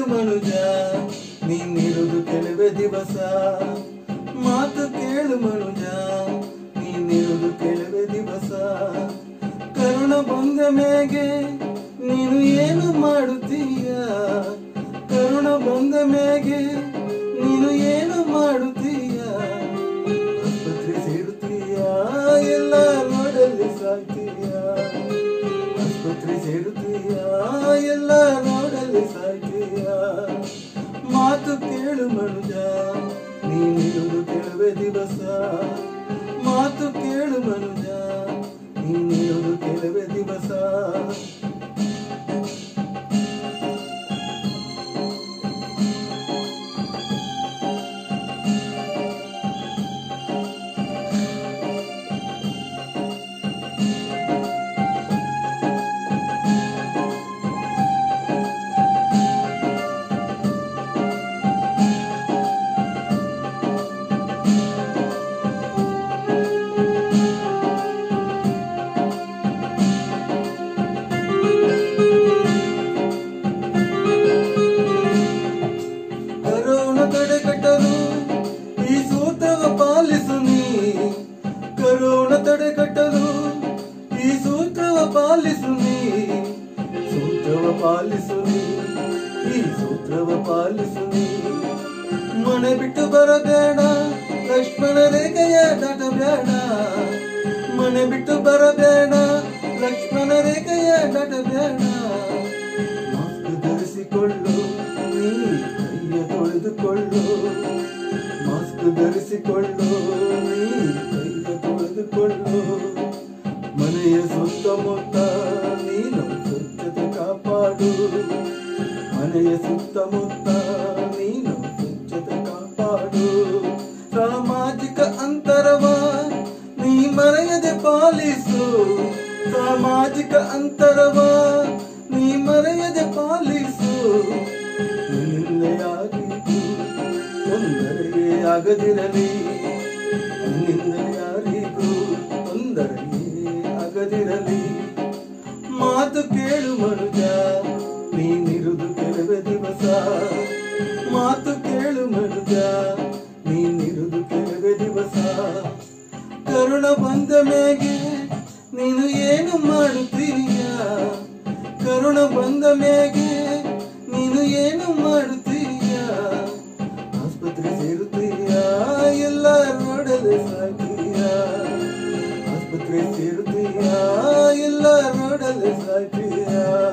ಮನುಜ ನೀನಿರುವುದು ಕೆಲವೇ ದಿವಸ ಮಾತು ಕೇಳು ಮನುಜ ನೀನಿರುವುದು ಕೆಲವೇ ದಿವಸ ಕರುಣ ಬಂದ ಮೇಗೆ ನೀನು ಏನು ಮಾಡುತ್ತೀಯ ಕರುಣ ಬಂದ ಮೇಗೆ ನೀನು ಏನು ಮಾಡುತ್ತೀಯ ಆಸ್ಪತ್ರೆ ಸೇರುತ್ತೀಯ ಎಲ್ಲ ನೋಡಲ್ಲಿ ಸಾಯ್ತೀಯ ಆಸ್ಪತ್ರೆ ಸೇರುತ್ತೀಯ ಎಲ್ಲ ನೋಡಲ್ಲಿ ಸಾಯ್ತೀಯ ಮಾತು ಕೇಳು ಮನುಜ ನೀನಿರುವುದು ಕೆಲವೇ ದಿವಸ ಮಾತು ಕೇಳು ಮನುಜ ನೀನಿರುವುದು ಕೆಲವೇ ದಿವಸ ಕರೋನ ತಡೆಗಟ್ಟಲು ಈ ಸೂತ್ರವ ಪಾಲಿಸು ನೀ ಕರೋನ ತಡೆಗಟ್ಟಲು ಈ ಸೂತ್ರವ ಪಾಲಿಸು ನೀ ಸೂತ್ರವ ಪಾಲಿಸು ನೀ ಈ ಸೂತ್ರವ ಪಾಲಿಸು ನೀ ಮನೆ ಬಿಟ್ಟು ಬರಬೇಡ ಲಕ್ಷ್ಮಣ ರೇಖೆಯ ದಾಟಬೇಡ ಮನೆ ಬಿಟ್ಟು ಬರಬೇಡ ಲಕ್ಷ್ಮಣ ರೇಖೆಯ ದಾಟಬೇಡ ಮಾಸ್ಕ್ ಧರಿಸಿಕೊಳ್ಳು ನೀ ಕೈಯ ತೊಳೆದುಕೊಳ್ಳು ಮಾಸ್ಕ್ ಧರಿಸಿಕೊಳ್ಳು ನೀ ಕೈಯ ತೊಳೆದುಕೊಳ್ಳು ಮನೆಯ ಸುತ್ತಮುತ್ತ ನೀನು ಸ್ವಚ್ಛತೆ ಕಾಪಾಡು ಮನೆಯ ಸುತ್ತಮುತ್ತ ನೀನು ಸ್ವಚ್ಛತೆ ಕಾಪಾಡು ಸಾಮಾಜಿಕ ಅಂತರವ ನೀ ಮರೆಯದೆ ಪಾಲಿಸು ಸಾಮಾಜಿಕ ಅಂತರವ ನೀ ಮರೆಯದೆ ಪಾಲಿಸು ನಿನ್ನಿಂದ ಯಾರಿಗೂ ತೊಂದರೆಯೇ ಆಗದಿರಲಿ ನಿನ್ನಿಂದ ಯಾರಿಗೂ ತೊಂದರೆಯೇ ಆಗದಿರಲಿ ಮಾತು ಕೇಳು ಮನುಜ ನೀನಿರುವುದು ಕೆಲವೇ ದಿವಸ ಮಾತು ಕೇಳು ಮನುಜ ನೀನಿರುವುದು ಕೆಲವೇ ದಿವಸ ಕರುಣ ಬಂದ ಮೇಗೆ ನೀನು ಏನು ಮಾಡುತ್ತೀಯ ಕರುಣ ಬಂದ ಮೇಗೆ ನೀನು ಏನು ಮಾಡುತ್ತೀಯ ಆಸ್ಪತ್ರೆ ಸೇರುತ್ತೀಯ ಎಲ್ಲ ನೋಡಲು ಸಾಕೀಯ ಆಸ್ಪತ್ರೆ ಸೇರುತ್ತೀಯ ಎಲ್ಲ ನೋಡಲು ಸಾಕೀಯ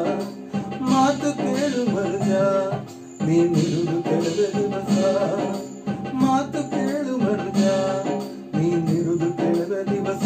ಮಾತು ಕೇಳು ಮನುಜ ನೀನಿರುವುದು ಕೆಲವೇ ದಿವಸ ಮಾತು ಕೇಳು ಮನುಜ ನೀನಿರುವುದು ಕೆಲವೇ ದಿವಸ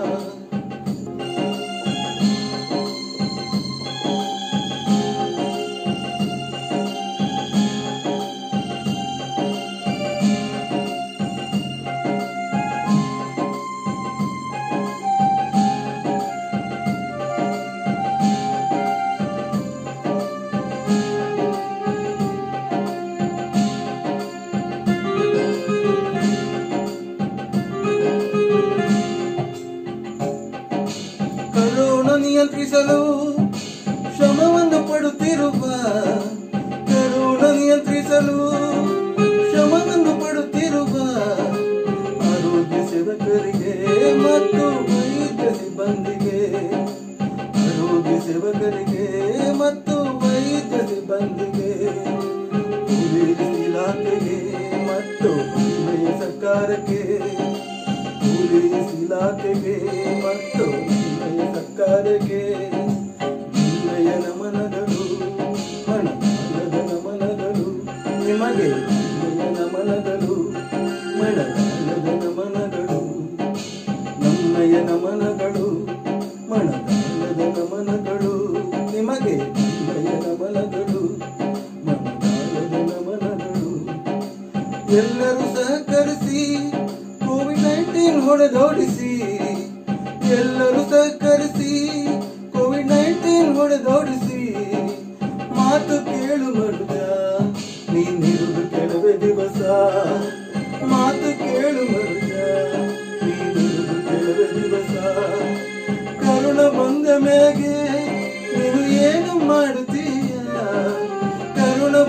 ಕರೋನ ನಿಯಂತ್ರಿಸಲು ಶ್ರಮವನ್ನು ಪಡುತ್ತಿರುವ ಕರೋನ ನಿಯಂತ್ರಿಸಲು ಶ್ರಮವನ್ನು ಪಡುತ್ತಿರುವ ಆರೋಗ್ಯ ಸೇವಕರಿಗೆ ಮತ್ತು ವೈದ್ಯ ಸಿಬ್ಬಂದಿಗೆ ಆರೋಗ್ಯ ಸೇವಕರಿಗೆ ಮತ್ತು ವೈದ್ಯ ಸಿಬ್ಬಂದಿಗೆ ಪೊಲೀಸ್ ಇಲಾಖೆಗೆ ಮತ್ತು ಅನ್ವಯ ಸರ್ಕಾರಕ್ಕೆ ಪೊಲೀಸ್ ಇಲಾಖೆಗೆ ಮತ್ತು ಅನ್ವಯ ಸರ್ಕಾರಕ್ಕೆ ಅನ್ವಯ ನಮನಗಳು ಮಣಗಾಲದ ನಮನಗಳು ನಿಮಗೆ ಅನ್ವಯ ನಮನಗಳು ಮಣಗಾಲದ ನಮನಗಳು ನಮ್ಮಯ ನಮನಗಳು ಮಣಗಾಲದ ನಮನಗಳು ನಿಮಗೆ ಅನ್ವಯ ನಮನಗಳು ಮಣಗಾಲದ ನಮನಗಳು ಎಲ್ಲರೂ ಸಹಕರಿಸಿ ಕೋವಿಡ್ ನೈನ್ಟೀನ್ ಹೊಡೆದೋಡಿಸಿ ಎಲ್ಲರೂ ಸಹಕರಿಸಿ ಕೋವಿಡ್ ನೈನ್ಟೀನ್ ಹೊಡೆದೋಡಿಸಿ ಮಾತು ಕೇಳು ಮನುಜ ನೀನಿರುವುದು ಕೆಲವೇ ದಿವಸ ಮಾತು ಕೇಳು ಮನುಜ ನೀನಿರುವುದು ಕೆಲವೇ ದಿವಸ ಕರುಣ ಬಂದ ಮೇಗೆ ನೀನು ಏನು ಮಾಡುತ್ತೀಯ ಕರುಣ ಬಂದ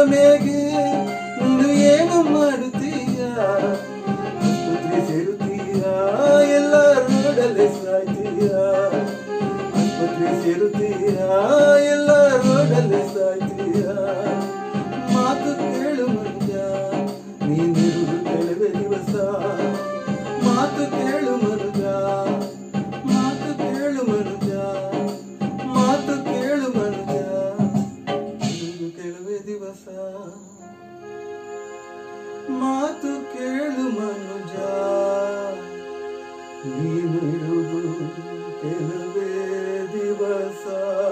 ಕೊನೆಗೆ ಇಂದು ಏನು ಮಾಡುತ್ತೀಯ ಆಸ್ಪತ್ರೆ ಸೇರುತ್ತೀಯ ಎಲ್ಲ ರೋಡಲ್ಲೇ ಸಾಯ್ತೀಯ ಆಸ್ಪತ್ರೆ ಸೇರುತ್ತೀಯ ಎಲ್ಲ ರೋಡಲ್ಲೇ ಸಾಯ್ತೀಯ ಮಾತು ಕೇಳು ಮಂಜ ನೀನಿರುವುದು ಕೆಲವೇ ದಿವಸ ಮಾತು ಕೇಳು ಮನುಜ ಮಾತು ಕೇಳು ಮನುಜ ಮಾತು ಕೇಳು ಮನುಜ ಇರುವುದು ಕೆಲವೇ ದಿವಸ ಮಾತು ಕೇಳು ಮನುಜ ನೀನು ಇರುವುದು ಕೆಲವೇ ದಿವಸ